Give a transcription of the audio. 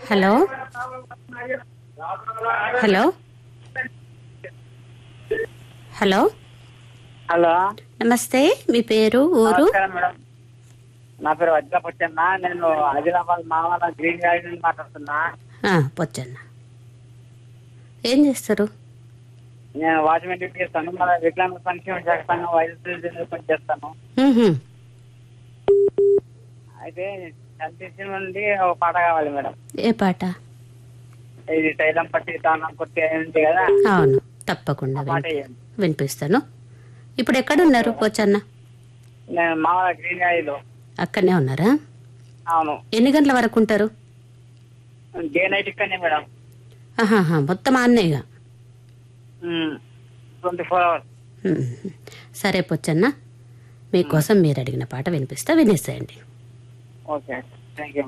Hello hello hello hello నమస్తే మీ పేరు ఊరు నమస్కారం మేడం నా పేరు వజ్రప్ వచ్చన్న నేను ఆదిలాబాద్ మామల గ్రీన్ గార్డెన్ నుంచి మాట్లాడుతున్నా ఆ, పొచ్చన్న ఏం చేస్తారు నేను వాచ్మెన్ డ్యూటీ చేస్తాను మన వికలాంగ సంక్షేమ శాఖ సంఘం వైద్యులు పని చేస్తాను మ్హూ. అయితే సంతోషం నుండి ఒక పాట కావాలి మేడం ఏ పాట ఇది తైలం పట్టి తానం కొట్టి ఉంది కదా అవును తప్పకుండా ఆ పాట విని- వేయండి. వినిపిస్తాను ఇప్పుడు ఎక్కడున్నారు పోచన్న నేను మామల గ్రీన్ గార్డెన్లో అక్కడనే ఉన్నారా అవును ఎన్ని గంటల వరకు ఉంటారు డే నైట్ ఇక్కడనే మేడం ఆహాహా మొత్తం ఆన్నేగా ట్వంటీ ఫోర్ అవర్స్ మ్మ్. సరే పొచ్చన్న మీకోసం మీరు అడిగిన పాట వినిపిస్తా వినేసేయండి ఓకే థ్యాంక్ యూ